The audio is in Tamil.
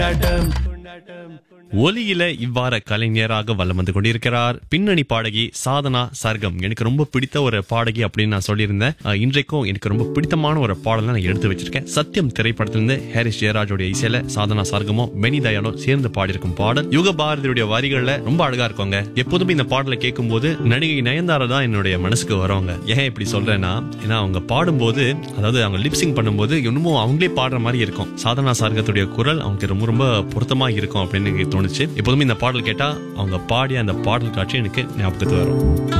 ஒலியில இவ்வாற கலைஞராக வலம் வந்து கொண்டிருக்கிறார் பின்னணி பாடகி சாதனா சர்க்கம் எனக்கு ரொம்ப பிடித்த ஒரு பாடகி அப்படின்னு நான் சொல்லியிருந்தேன் அஹ், இன்றைக்கும் எனக்கு ரொம்ப பிடித்தமான ஒரு பாடலை நான் எடுத்து வச்சிருக்கேன் சத்தியம் திரைப்படத்திலிருந்து ஹாரிஸ் ஜெயராஜோட இசையில சாதனா சர்க்கமும் பெனி தயாலும் சேர்ந்து பாடியிருக்கும் பாடல் யுக பாரதியுடைய வரிகள்ல ரொம்ப அழகா இருக்குங்க எப்போதுமே இந்த பாடலை கேட்கும்போது நடிகை நயன்தாரா தான் என்னுடைய மனசுக்கு வருவாங்க ஏன் இப்படி சொல்றேன்னா ஏன்னா அவங்க பாடும்போது அதாவது அவங்க லிப்சிங் பண்ணும்போது இன்னமும் அவங்களே பாடுற மாதிரி இருக்கும் சாதனா சார்கத்துடைய குரல் அவங்களுக்கு ரொம்ப ரொம்ப பொருத்தமா இருக்கும் அப்படின்னு எனக்கு தோணுச்சு எப்போதுமே இந்த பாடல் கேட்டா அவங்க பாடிய அந்த பாடல் காட்சி எனக்கு ஞாபகத்துக்கு வரும்